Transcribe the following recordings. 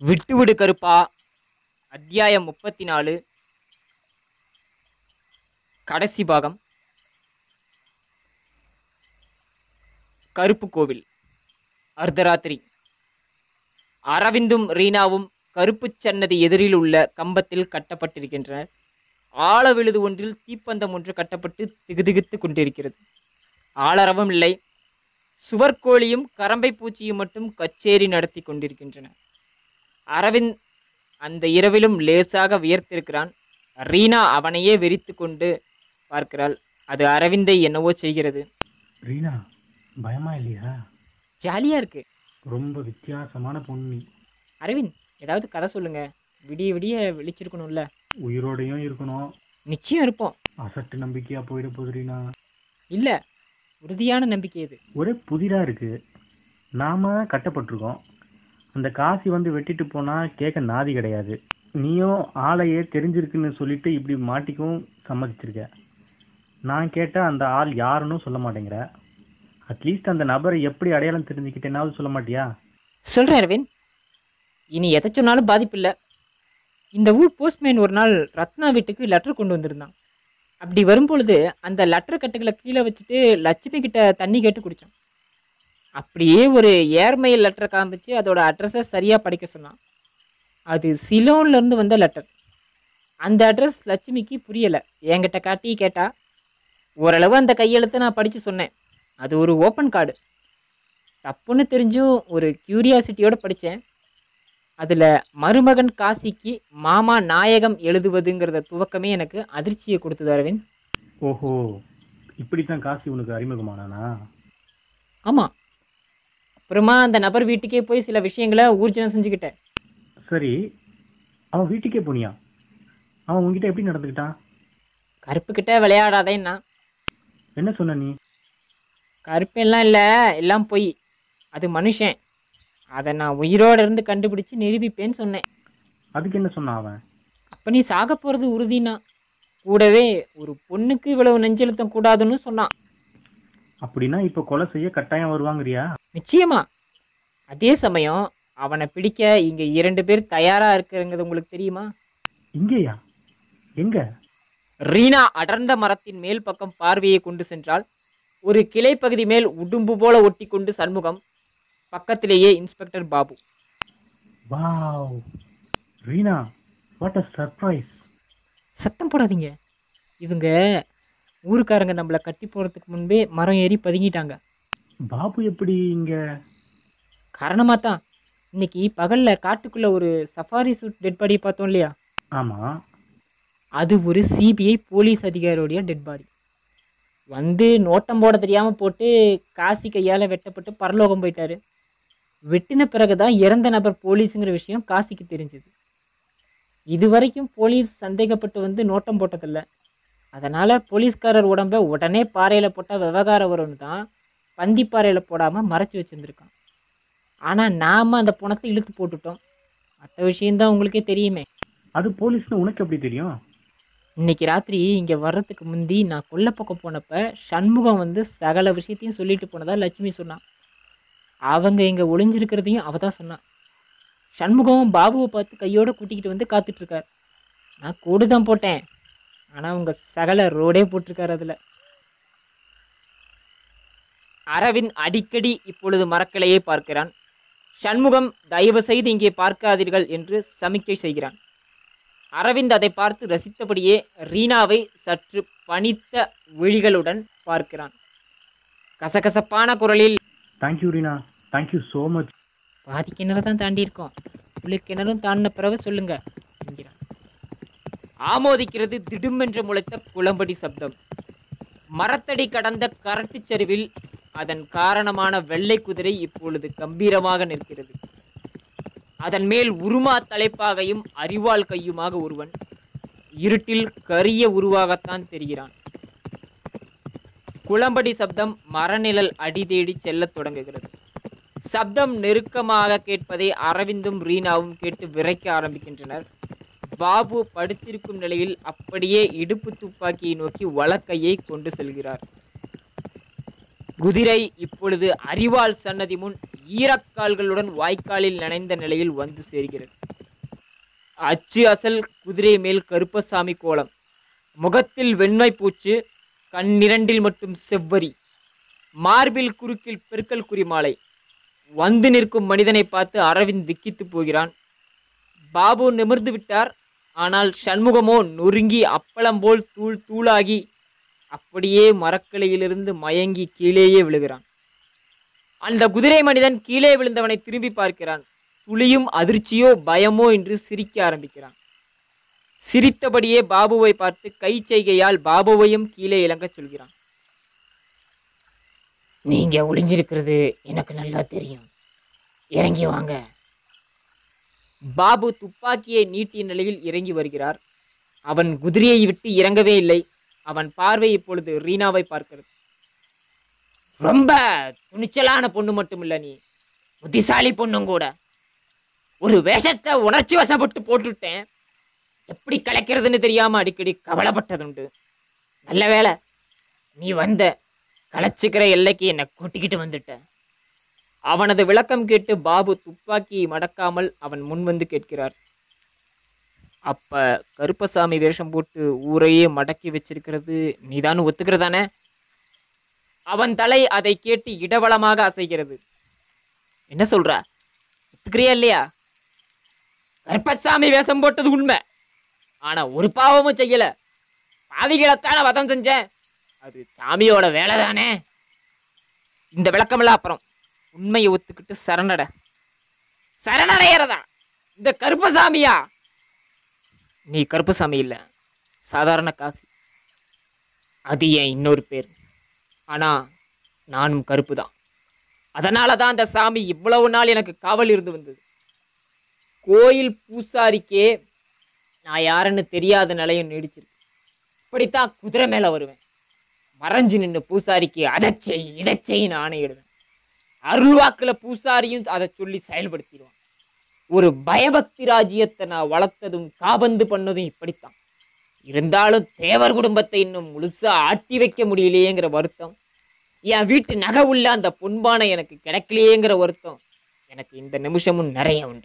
விட்டுவிடு கருப்பா அத்தியாயம் முப்பத்தி நாலு கடைசி பாகம் கருப்பு கோவில் அர்த்தராத்திரி அரவிந்தும் ரீனாவும் கருப்புச் சன்னதி எதிரில் உள்ள கம்பத்தில் கட்டப்பட்டிருக்கின்றனர் ஆழ விழுது ஒன்றில் தீப்பந்தம் ஒன்று கட்டப்பட்டு திகுதிகுத்து கொண்டிருக்கிறது ஆளரவும் இல்லை சுவர்கோழியும் கரம்பை பூச்சியும் மட்டும் கச்சேரி நடத்தி கொண்டிருக்கின்றன அரவிந்த் அந்த இரவிலும் லேசாக வியர்த்திருக்கிறான் ரீனா அவனையே வெறித்து கொண்டு பார்க்கிறாள் அது அரவிந்தை என்னவோ செய்கிறது ரீனா பயமா இல்லையா ஜாலியா இருக்கு ரொம்ப வித்தியாசமான பொண்ணு அரவிந்த் ஏதாவது கதை சொல்லுங்க விடிய விடிய விழிச்சிருக்கணும்ல உயிரோடையும் இருக்கணும் நிச்சயம் இருப்போம் அசட்டு நம்பிக்கையா போயிட போகுது ரீனா இல்ல உறுதியான நம்பிக்கை இது ஒரே புதிரா இருக்கு நாம கட்டப்பட்டிருக்கோம் அந்த காசி வந்து வெட்டிட்டு போனா கேட்க நாதி கிடையாது நீயும் ஆளையே தெரிஞ்சிருக்குன்னு சொல்லிட்டு இப்படி மாட்டிக்கவும் சம்மதிச்சிருக்க நான் கேட்டா அந்த ஆள் யாருன்னு சொல்ல மாட்டேங்கிற அட்லீஸ்ட் அந்த நபரை எப்படி அடையாளம் தெரிஞ்சுக்கிட்டேனாவது சொல்ல மாட்டியா சொல்றேன் அரவிந்த் இனி எதை சொன்னாலும் பாதிப்பில்லை இந்த ஊர் போஸ்ட்மேன் ஒரு நாள் ரத்னா வீட்டுக்கு லெட்டர் கொண்டு வந்திருந்தான் அப்படி வரும்பொழுது அந்த லெட்டர் கட்டுகளை கீழே வச்சுட்டு லட்சுமி கிட்ட தண்ணி கேட்டு குடித்தான் அப்படியே ஒரு ஏர்மெயில் லெட்டர் காமிச்சு அதோட அட்ரஸை சரியாக படிக்க சொன்னான் அது சிலோன்ல இருந்து வந்த லெட்டர் அந்த அட்ரஸ் லட்சுமிக்கு புரியலை என்கிட்ட காட்டி கேட்டா ஓரளவு அந்த கையெழுத்தை நான் படித்து சொன்னேன் அது ஒரு ஓப்பன் கார்டு தப்புன்னு தெரிஞ்சும் ஒரு கியூரியாசிட்டியோட படித்தேன் அதில் மருமகன் காசிக்கு மாமா நாயகம் எழுதுவதுங்கிறத துவக்கமே எனக்கு அதிர்ச்சியை கொடுத்தது அரவிந்த் ஓஹோ இப்படித்தான் காசி உனக்கு அறிமுகமானானா ஆமாம் அப்புறமா அந்த நபர் வீட்டுக்கே போய் சில விஷயங்களை ஊர்ஜனம் செஞ்சுக்கிட்டேன் சரி அவன் வீட்டுக்கே போனியா அவன் உன்கிட்ட எப்படி நடந்துக்கிட்டான் கருப்புக்கிட்ட விளையாடாதேன்னா என்ன சொன்ன நீ கருப்பெல்லாம் இல்லை எல்லாம் பொய் அது மனுஷன் அதை நான் உயிரோட இருந்து கண்டுபிடிச்சு நிரூபிப்பேன்னு சொன்னேன் அதுக்கு என்ன சொன்னான் அவன் அப்போ நீ சாக போகிறது உறுதினா கூடவே ஒரு பொண்ணுக்கு இவ்வளவு நெஞ்செழுத்தம் கூடாதுன்னு சொன்னான் அப்படின்னா இப்போ கொலை செய்ய கட்டாயம் வருவாங்கறியா நிச்சயமா அதே சமயம் அவனை பிடிக்க இங்க இரண்டு பேர் தயாரா இருக்கிறங்கிறது உங்களுக்கு தெரியுமா இங்கேயா எங்க ரீனா அடர்ந்த மரத்தின் மேல் பக்கம் பார்வையை கொண்டு சென்றால் ஒரு கிளைப்பகுதி மேல் உடும்பு போல ஒட்டி கொண்டு சண்முகம் பக்கத்திலேயே inspector Babu wow Reena what a surprise சத்தம் போடாதீங்க இவங்க ஊருக்காரங்க நம்மளை கட்டி போறதுக்கு முன்பே மரம் ஏறி பதுங்கிட்டாங்க பாபு எப்படி இங்க காரணமாக தான் இன்னைக்கு பகல்ல காட்டுக்குள்ள ஒரு சஃபாரி சூட் டெட் பாடியை பார்த்தோம் இல்லையா ஆமா அது ஒரு சிபிஐ போலீஸ் அதிகாரியோடைய டெட் பாடி வந்து நோட்டம் போட தெரியாமல் போட்டு காசி கையால் வெட்டப்பட்டு பரலோகம் போயிட்டாரு வெட்டின பிறகு தான் இறந்த நபர் போலீஸுங்கிற விஷயம் காசிக்கு தெரிஞ்சது இது வரைக்கும் போலீஸ் சந்தேகப்பட்டு வந்து நோட்டம் போட்டதில்ல அதனால் போலீஸ்காரர் உடம்ப உடனே பாறையில் போட்டால் விவகாரம் வரும்னு தான் பந்திப்பாறையில் போடாமல் மறைச்சி வச்சுருந்துருக்கான் ஆனால் நாம் அந்த பணத்தை இழுத்து போட்டுட்டோம் மற்ற விஷயம்தான் உங்களுக்கே தெரியுமே அது போலீஸ்னு உனக்கு எப்படி தெரியும் இன்னைக்கு ராத்திரி இங்கே வர்றதுக்கு முந்தி நான் கொல்லை பக்கம் போனப்ப சண்முகம் வந்து சகல விஷயத்தையும் சொல்லிட்டு போனதா லட்சுமி சொன்னான் அவங்க இங்கே ஒளிஞ்சிருக்கிறதையும் அவ தான் சொன்னான் சண்முகம் பாபுவை பார்த்து கையோட கூட்டிக்கிட்டு வந்து காத்துட்டு இருக்கார் நான் கூடு தான் போட்டேன் ஆனால் உங்கள் சகல ரோடே போட்டிருக்காரு அதில் அரவிந்த் அடிக்கடி இப்பொழுது மரக்கிளையை பார்க்கிறான் சண்முகம் தயவு செய்து இங்கே பார்க்காதீர்கள் என்று சமிக்கை செய்கிறான் அரவிந்த் அதை பார்த்து ரசித்தபடியே ரீனாவை சற்று பணித்த விழிகளுடன் பார்க்கிறான் கசகசப்பான குரலில் thank you Reena thank you so much பாதி கிணறு தான் தாண்டி இருக்கோம் குளிர் கிணறும் தாண்டின பிறகு சொல்லுங்க என்கிறான் ஆமோதிக்கிறது திடுமென்று முளைத்த குளம்படி சப்தம் மரத்தடி கடந்த கரட்டுச் சரிவில் அதன் காரணமான வெள்ளை குதிரை இப்பொழுது கம்பீரமாக நிற்கிறது அதன் மேல் உருமா தலைப்பாகையும் அரிவாள் கையுமாக ஒருவன் இருட்டில் கரிய உருவாகத்தான் தெரிகிறான் குளம்படி சப்தம் மரநிழல் அடி தேடி செல்லத் தொடங்குகிறது சப்தம் நெருக்கமாக கேட்பதை அரவிந்தும் ரீனாவும் கேட்டு விரைக்க ஆரம்பிக்கின்றனர் பாபு படுத்திருக்கும் நிலையில் அப்படியே இடுப்பு துப்பாக்கியை நோக்கி வலக்கையை கொண்டு செல்கிறார் குதிரை இப்பொழுது அரிவாள் சன்னதி முன் ஈரக்கால்களுடன் வாய்க்காலில் நனைந்த நிலையில் வந்து சேர்கிறது அச்சு அசல் குதிரை மேல் கருப்பசாமி கோலம் முகத்தில் வெண்மை பூச்சு கண்ணிரண்டில் மட்டும் செவ்வரி மார்பில் குறுக்கில் பெருக்கல் குறிமாலை வந்து நிற்கும் மனிதனை பார்த்து அரவிந்த் விக்கித்து போகிறான் பாபு நிமிர்ந்து விட்டார் ஆனால் சண்முகமோ நொறுங்கி அப்பளம் போல் தூள் தூளாகி அப்படியே மரக்கிளையிலிருந்து மயங்கி கீழேயே விழுகிறான் அந்த குதிரை மனிதன் கீழே விழுந்தவனை திரும்பி பார்க்கிறான் துளியும் அதிர்ச்சியோ பயமோ என்று சிரிக்க ஆரம்பிக்கிறான் சிரித்தபடியே பாபுவை பார்த்து கை செய்கையால் பாபுவையும் கீழே இறங்கச் சொல்கிறான் நீங்க ஒளிஞ்சிருக்கிறது எனக்கு நல்லா தெரியும் இறங்கி வாங்க பாபு துப்பாக்கியை நீட்டிய நிலையில் இறங்கி வருகிறார் அவன் குதிரையை விட்டு இறங்கவே இல்லை அவன் பார்வை இப்பொழுது ரீனாவை பார்க்கிறது ரொம்ப துணிச்சலான பொண்ணு மட்டும் இல்ல நீ புத்திசாலி பொண்ணும் கூட ஒரு வேஷத்தை உணர்ச்சி வசப்பட்டு போட்டுட்டேன் எப்படி கலைக்கிறதுன்னு தெரியாம அடிக்கடி கவலைப்பட்டதுண்டு நல்ல வேளை நீ வந்த கலைச்சிக்கிற எல்லைக்கு என்னை கூட்டிக்கிட்டு வந்துட்ட அவனது விளக்கம் கேட்டு பாபு துப்பாக்கியை மடக்காமல் அவன் முன் வந்து கேட்கிறார் அப்ப கருப்பசாமி வேஷம் போட்டு ஊரையே மடக்கி வச்சிருக்கிறது நீதான் ஒத்துக்கிறதானே அவன் தலை அதை கேட்டு இடவளமாக அசைகிறது என்ன சொல்ற ஒத்துக்கிறியா இல்லையா கருப்பசாமி வேஷம் போட்டது உண்மை ஆனா ஒரு பாவமும் செய்யல பாவிகளைத்தானே வதம் செஞ்சேன் அது சாமியோட வேலை தானே இந்த விளக்கமெல்லாம் அப்புறம் உண்மையை ஒத்துக்கிட்டு சரணட சரணடைகிறதா இந்த கருப்பசாமியா நீ கருப்பசாமி இல்ல சாதாரண காசி அது என் இன்னொரு பேர் ஆனா நானும் கருப்பு தான் அதனால தான் அந்த சாமி இவ்வளவு நாள் எனக்கு காவல் இருந்து வந்தது கோயில் பூசாரிக்கே நான் யாருன்னு தெரியாத நிலையம் நீடிச்சிருக்கு இப்படித்தான் குதிரை மேல வருவேன் மறைஞ்சு நின்று பூசாரிக்கு அதை செய் இதை செய்ன்னு ஆணையிடுவேன் அருள்வாக்குல பூசாரியும் அதை சொல்லி செயல்படுத்திடுவான் ஒரு பயபக்தி ராஜ்யத்தை நான் வளர்த்ததும் காபந்து பண்ணதும் இப்படித்தான் இருந்தாலும் தேவர் குடும்பத்தை இன்னும் முழுசா ஆட்டி வைக்க முடியலையேங்கிற வருத்தம் என் வீட்டு நகை உள்ள அந்த பொன்பானை எனக்கு கிடைக்கலையேங்கிற வருத்தம் எனக்கு இந்த நிமிஷமும் நிறைய உண்டு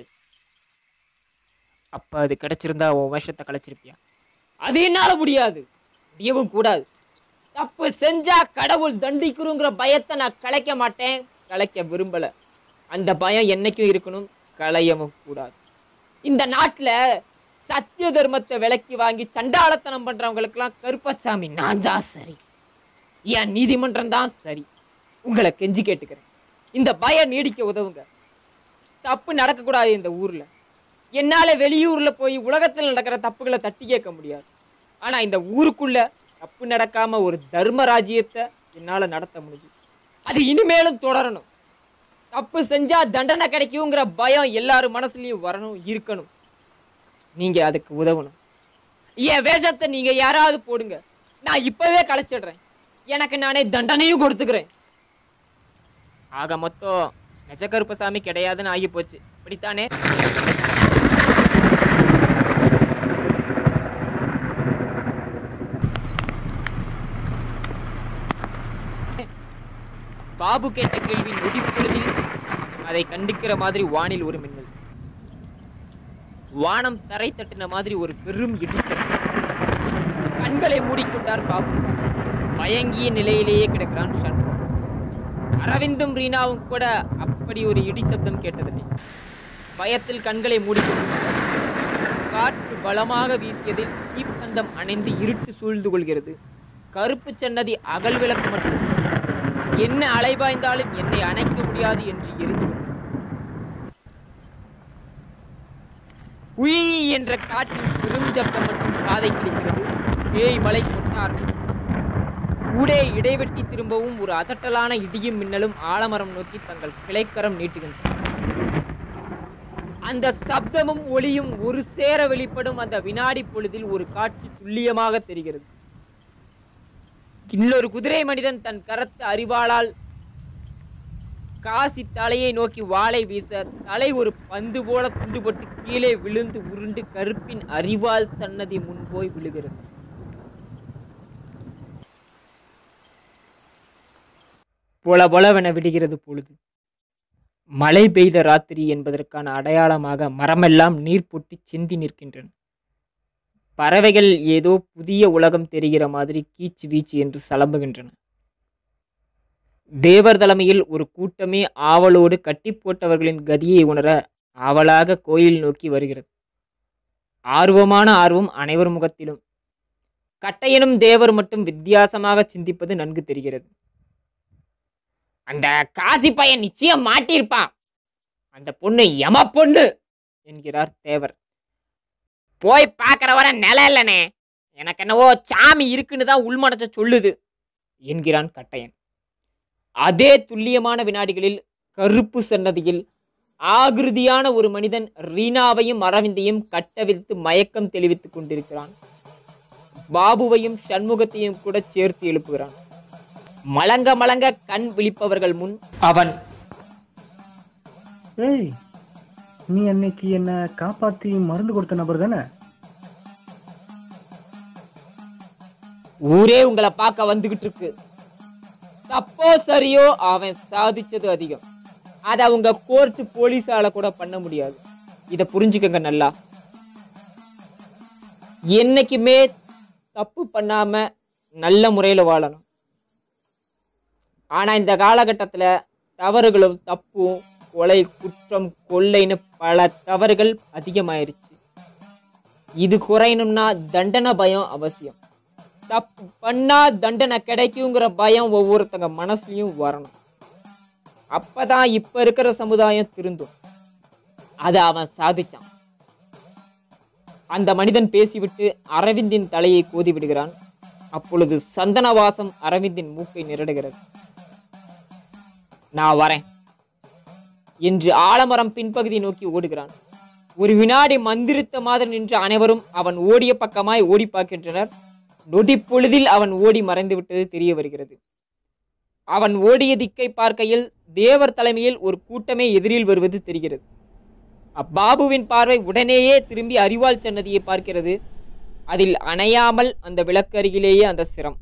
அப்ப அது கிடைச்சிருந்தா உன் வேஷத்தை கலைச்சிருப்பியா அது என்னால முடியாது முடியவும் கூடாது தப்பு செஞ்சா கடவுள் தண்டிக்கிறோங்கிற பயத்தை நான் கலைக்க மாட்டேன் கலைக்க விரும்பல அந்த பயம் என்னைக்கும் இருக்கணும் களையவும் கூடாது இந்த நாட்டுல சத்திய தர்மத்தை விலக்கி வாங்கி சண்டாளத்தனம் பண்றவங்களுக்கெல்லாம் கருப்பசாமி நான் தான் சரி என் நீதிமன்றம் தான் சரி உங்களை கெஞ்சி கேட்டுக்கிறேன் இந்த பயம் நீடிக்க உதவுங்க தப்பு நடக்கக்கூடாது இந்த ஊர்ல என்னால வெளியூர்ல போய் உலகத்தில் நடக்கிற தப்புகளை தட்டி கேட்க முடியாது ஆனா இந்த ஊருக்குள்ள தப்பு நடக்காம ஒரு தர்ம ராஜ்யத்தை என்னால நடத்த முடியும் அது இனிமேலும் தொடரணும் தப்பு செஞ்சா தண்டனை கிடைக்குங்கிற பயம் எல்லாரும் மனசுலயும் வரணும் இருக்கணும் நீங்க அதுக்கு உதவணும் என் வேஷத்தை நீங்க யாராவது போடுங்க நான் இப்பவே கலைச்சிடுறேன் எனக்கு நானே தண்டனையும் கொடுத்துக்கிறேன் ஆக மொத்தம் நெஜ கருப்பசாமி கிடையாதுன்னு ஆகி போச்சு அப்படித்தானே பாபு கேட்ட கேள்வி நொடிப்பொழுதில் அதை கண்டிக்கிற மாதிரி வானில் ஒரு மின்னல் வானம் தரை தட்டின மாதிரி ஒரு பெரும் இடிச்சல் கண்களை மூடிக்கொண்டார் பாபு மயங்கிய நிலையிலேயே கிடக்கிறான் சண்முகம் அரவிந்தும் ரீனாவும் கூட அப்படி ஒரு இடி சப்தம் கேட்டதில்லை பயத்தில் கண்களை மூடிக்கொண்டு காற்று பலமாக வீசியதில் தீப்பந்தம் அணைந்து இருட்டு சூழ்ந்து கொள்கிறது கருப்பு சன்னதி அகல் விளக்கு மட்டும் என்ன அலைபாய்ந்தாலும் என்னை அணைக்க முடியாது என்று எரிந்து உய் என்ற காற்றின் பெரும் சப்தம் மட்டும் காதை கிழிக்கிறது பேய் மலை கொட்ட ஆரம்பித்தது. ஊடே இடைவெட்டி திரும்பவும் ஒரு அதட்டலான இடியும் மின்னலும் ஆலமரம் நோக்கி தங்கள் கிளைக்கரம் நீட்டுகின்றன அந்த சப்தமும் ஒளியும் ஒரு சேர வெளிப்படும் அந்த வினாடி பொழுதில் ஒரு காட்சி துல்லியமாக தெரிகிறது இன்னொரு குதிரை மனிதன் தன் கரத்து அறிவாளால் காசி தலையை நோக்கி வாளை வீச தலை ஒரு பந்து போல துண்டுபட்டு கீழே விழுந்து உருண்டு கருப்பின் அறிவால் சன்னதி முன் போய் விழுகிறது பொல பொலவென விடுகிறது பொழுது மழை பெய்த ராத்திரி என்பதற்கான அடையாளமாக மரமெல்லாம் நீர் பொட்டி சிந்தி நிற்கின்றன பறவைகள் ஏதோ புதிய உலகம் தெரிகிற மாதிரி கீச்சு வீச்சு என்று சலம்புகின்றன தேவர் தலைமையில் ஒரு கூட்டமே ஆவலோடு கட்டி போட்டவர்களின் கதியை உணர ஆவலாக கோயில் நோக்கி வருகிறது ஆர்வமான ஆர்வம் அனைவர் முகத்திலும் கட்டையனும் தேவர் மட்டும் வித்தியாசமாக சிந்திப்பது நன்கு தெரிகிறது அந்த காசி பையன் நிச்சயம் மாட்டியிருப்பான் அந்த பொண்ணு எம பொண்ணு என்கிறார் தேவர் போய் பார்க்கற வர நில இல்லனே எனக்கு என்னவோ சாமி இருக்குன்னு தான் உள்மனச்ச சொல்லுது என்கிறான் கட்டையன் அதே துல்லியமான வினாடிகளில் கருப்பு சன்னதியில் ஆகிருதியான ஒரு மனிதன் ரீனாவையும் அரவிந்தையும் கட்டவிழ்த்து மயக்கம் தெளிவித்துக் கொண்டிருக்கிறான் பாபுவையும் சண்முகத்தையும் கூட சேர்த்து எழுப்புகிறான் மலங்க மலங்க கண் விழிப்பவர்கள் முன் அவன் ஏய் நீ அன்னைக்கு என்ன காப்பாத்தி மருந்து கொடுத்த நபர் தானே ஊரே உங்களை பார்க்க வந்துகிட்டு இருக்கு தப்போ சரியோ அவன் சாதிச்சது அதிகம் அதை அவங்க கோர்ட்டு போலீஸால கூட பண்ண முடியாது இத புரிஞ்சுக்கங்க நல்லா என்னைக்குமே தப்பு பண்ணாம நல்ல முறையில வாழணும் ஆனா இந்த காலகட்டத்துல தவறுகளும் தப்பும் கொலை குற்றம் கொள்ளைன்னு பல தவறுகள் அதிகமாயிருச்சு இது குறையணும்னா தண்டனை பயம் அவசியம் தப்பு பண்ணா தண்டனை கிடைக்குங்கிற பயம் ஒவ்வொருத்தங்க மனசுலயும் வரணும் அப்பதான் இப்ப இருக்கிற சமுதாயம் திருந்தும் அதை அவன் சாதிச்சான் அந்த மனிதன் பேசிவிட்டு அரவிந்தின் தலையை கோதி விடுகிறான் அப்பொழுது சந்தனவாசம் அரவிந்தின் மூக்கை நிரடுகிறது நான் வரேன் என்று ஆலமரம் பின்பகுதி நோக்கி ஓடுகிறான் ஒரு வினாடி மந்திரித்த மாதிரி நின்ற அனைவரும் அவன் ஓடிய பக்கமாய் ஓடி பார்க்கின்றனர் நொடி பொழுதில் அவன் ஓடி மறைந்து விட்டது தெரிய வருகிறது அவன் ஓடிய திக்கை பார்க்கையில் தேவர் தலைமையில் ஒரு கூட்டமே எதிரில் வருவது தெரிகிறது அப்பாபுவின் பார்வை உடனேயே திரும்பி அறிவாள் சன்னதியை பார்க்கிறது அதில் அணையாமல் அந்த விளக்கு அருகிலேயே அந்த சிரம்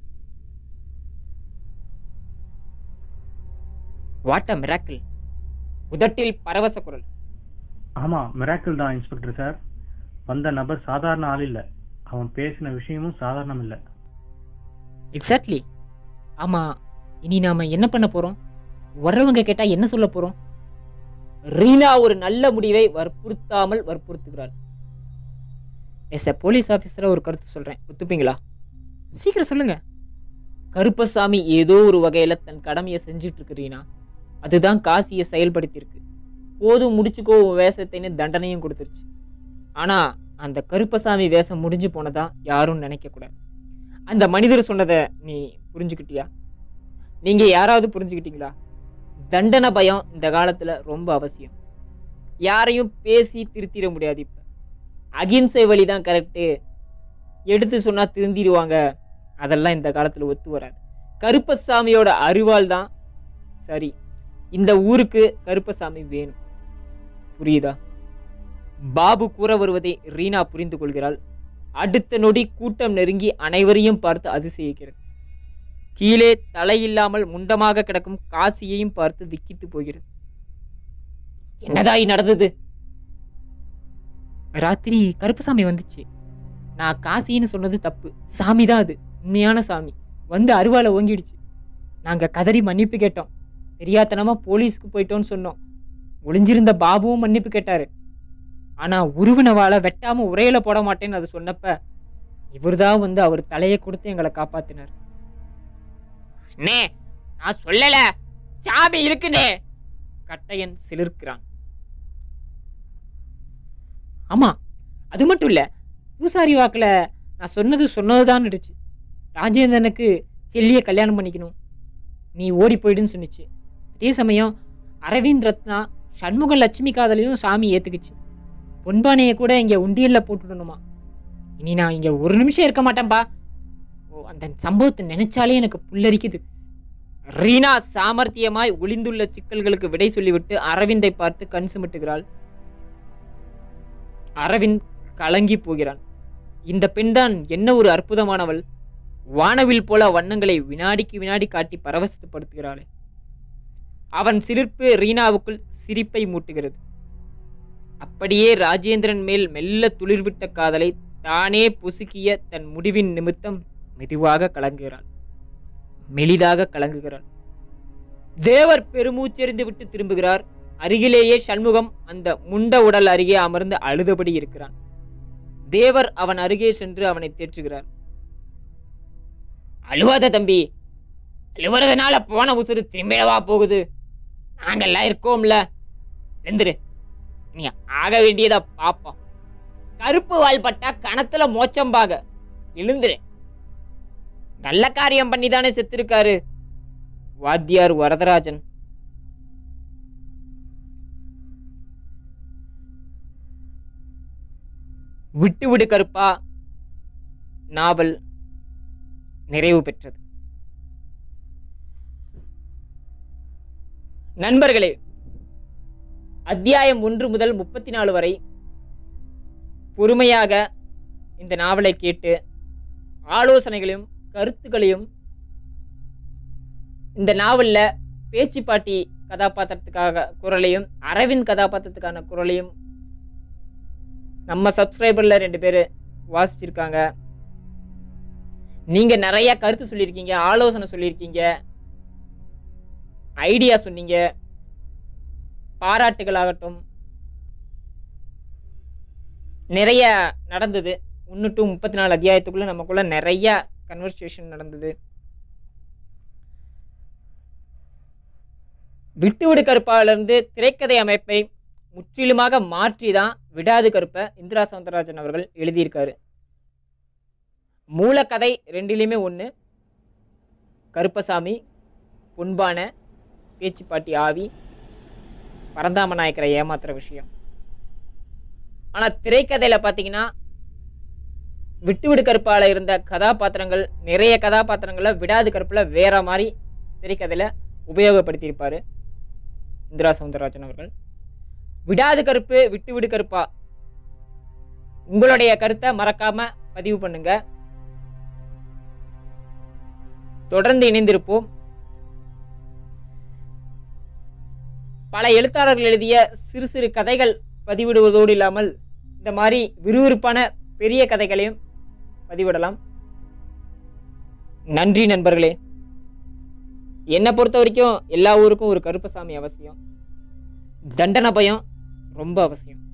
வாட் அ மிராக்கிள் உதட்டில் பரவச குரல் ஆமா மிராக்கிள் தான் இன்ஸ்பெக்டர் சார் வந்த நபர் சாதாரண ஆள் இல்ல அவன் பேசின விஷயமும் சாதாரணம் இல்ல எக்ஸாக்ட்லி ஆமா இனி நாம என்ன பண்ண போறோம் வர்றவங்க கேட்டா என்ன சொல்ல போறோம் ரீனா ஒரு நல்ல முடிவை வற்புறுத்தாமல் வற்புறுத்துகிறாள் எஸ் எ போலீஸ் ஆஃபீஸரா ஒரு கருத்து சொல்றேன் ஒத்துப்பீங்களா சீக்கிரம் சொல்லுங்க கருப்பசாமி ஏதோ ஒரு வகையில தன் கடமையை செஞ்சுட்டு இருக்கு ரீனா அதுதான் காசியை செயல்படுத்தியிருக்கு போதும் முடிச்சுக்கோ உன் வேஷத்தைன்னு தண்டனையும் கொடுத்துருச்சு ஆனா அந்த கருப்பசாமி வேஷம் முடிஞ்சு போனதா யாரும் நினைக்க கூடாது அந்த மனிதர் சொன்னதை நீ புரிஞ்சுக்கிட்டியா நீங்க யாராவது புரிஞ்சுக்கிட்டீங்களா தண்டனை பயம் இந்த காலத்துல ரொம்ப அவசியம் யாரையும் பேசி திருத்திட முடியாது இப்ப அகிம்சை வழி தான் கரெக்டு எடுத்து சொன்னா திருந்திடுவாங்க அதெல்லாம் இந்த காலத்துல ஒத்து வராது கருப்பசாமியோட அறிவால் தான் சரி இந்த ஊருக்கு கருப்பசாமி வேணும் புரியுதா பாபு கூற வருவதை ரீனா புரிந்து கொள்கிறாள் அடுத்த நொடி கூட்டம் நெருங்கி அனைவரையும் பார்த்து அதிசயிக்கிறது கீழே தலையில்லாமல் முண்டமாக கிடக்கும் காசியையும் பார்த்து விக்கித்து போகிறது என்னதாய் நடந்தது ராத்திரி கருப்புசாமி வந்துச்சு நான் காசின்னு சொன்னது தப்பு சாமி தான் அது உண்மையான சாமி வந்து அருவாளை ஓங்கிடுச்சு நாங்க கதறி மன்னிப்பு கேட்டோம் தெரியாத்தனமா போலீஸ்க்கு போயிட்டோம்னு சொன்னோம் ஒளிஞ்சிருந்த பாபுவும் மன்னிப்பு கேட்டாரு ஆனா உருவினவாளை வெட்டாம உரையில போட மாட்டேன்னு அது சொன்னப்ப இவர்தான் வந்து அவர் தலையை கொடுத்து எங்களை காப்பாத்தினார் அண்ணே நான் சொல்லல சாமி இருக்குண்ணே கட்டையன் சிலிர்க்கிறான் ஆமா அது மட்டும் இல்ல பூசாரி வாக்குல நான் சொன்னது சொன்னதுதான் இருந்துச்சு ராஜேந்திரனுக்கு செல்லியை கல்யாணம் பண்ணிக்கணும் நீ ஓடி போயிடுன்னு சொன்னுச்சு அதே சமயம் அரவிந்த் ரத்னா சண்முக லட்சுமி காதலையும் சாமி ஏத்துக்குச்சு பொன்பானையை கூட இங்க உண்டியல்ல போட்டுடணுமா இனி நான் இங்க ஒரு நிமிஷம் இருக்க மாட்டேன்பா ஓ அந்த சம்பவத்தை நினைச்சாலே எனக்கு புல்லரிக்குது ரீனா சாமர்த்தியமாய் ஒளிந்துள்ள சிக்கல்களுக்கு விடை சொல்லிவிட்டு அரவிந்தை பார்த்து கண் சுமிட்டுகிறாள் அரவிந்த் கலங்கி போகிறான் இந்த பெண்தான் என்ன ஒரு அற்புதமானவள் வானவில் போல வண்ணங்களை வினாடிக்கு வினாடி காட்டி பரவசப்படுத்துகிறாளே அவன் சிலிர்ப்பு ரீனாவுக்குள் சிரிப்பை மூட்டுகிறது அப்படியே ராஜேந்திரன் மேல் மெல்ல துளிர்விட்ட காதலை தானே பொசுக்கிய தன் முடிவின் நிமித்தம் மெதுவாக கலங்குகிறாள் மெலிதாக கலங்குகிறாள் தேவர் பெருமூச்செறிந்து விட்டு திரும்புகிறார் அருகிலேயே சண்முகம் அந்த முண்ட உடல் அருகே அமர்ந்து அழுதபடி இருக்கிறான் தேவர் அவன் அருகே சென்று அவனை தேற்றுகிறார் அழுவாத தம்பி அழுவுறதுனால போன உசுறு திரும்பிடவா போகுது நாங்கெல்லாம் இருக்கோம்ல எழுந்துரு நீ ஆக வேண்டியத பாப்போம் கருப்பு வால் பட்டா கணத்துல மோச்சம்பாக எழுந்துரு நல்ல காரியம் பண்ணி தானே செத்துருக்காரு வாத்தியார் வரதராஜன் விட்டு விடு கருப்பா நாவல் நிறைவு பெற்றது நண்பர்களே அத்தியாயம் ஒன்று முதல் முப்பத்தி நாலு வரை பொறுமையாக இந்த நாவலை கேட்டு ஆலோசனைகளையும் கருத்துக்களையும் இந்த நாவல்ல பேச்சு பாட்டி கதாபாத்திரத்துக்காக குரலையும் அரவிந்த் கதாபாத்திரத்துக்கான குரலையும் நம்ம சப்ஸ்கிரைபர்ல ரெண்டு பேர் வாசிச்சிருக்காங்க நீங்க நிறைய கருத்து சொல்லியிருக்கீங்க ஆலோசனை சொல்லியிருக்கீங்க ஐடியா சொன்னீங்க பாராட்டுகளாகட்டும் நிறைய நடந்தது ஒன்று டு முப்பத்தி நாலு அத்தியாயத்துக்குள்ள நமக்குள்ள நிறைய கன்வர்சேஷன் நடந்தது விட்டுவிடு கருப்பாவிலிருந்து திரைக்கதை அமைப்பை முற்றிலுமாக மாற்றி தான் விடாது கருப்பை இந்திரா சவுந்தரராஜன் அவர்கள் எழுதியிருக்காரு மூலக்கதை ரெண்டிலையுமே ஒன்று கருப்பசாமி பொன்பான பேச்சுப்பாட்டி ஆவி பரந்தாம நாயக்கரை ஏமாத்துற விஷயம் ஆனால் திரைக்கதையில் பார்த்தீங்கன்னா விட்டுவிடு கருப்பால இருந்த கதாபாத்திரங்கள் நிறைய கதாபாத்திரங்களை விடாது கருப்பில் வேற மாதிரி திரைக்கதையில் உபயோகப்படுத்தியிருப்பார் இந்திரா சவுந்தரராஜன் அவர்கள் விடாது கருப்பு விட்டு விடு கருப்பா உங்களுடைய கருத்தை மறக்காம பதிவு பண்ணுங்க தொடர்ந்து இணைந்திருப்போம் பல எழுத்தாளர்கள் எழுதிய சிறு சிறு கதைகள் பதிவிடுவதோடு இல்லாமல் இந்த மாதிரி விறுவிறுப்பான பெரிய கதைகளையும் பதிவிடலாம் நன்றி நண்பர்களே என்னை பொறுத்த வரைக்கும் எல்லா ஊருக்கும் ஒரு கருப்பசாமி அவசியம் தண்டனை பயம் ரொம்ப அவசியம்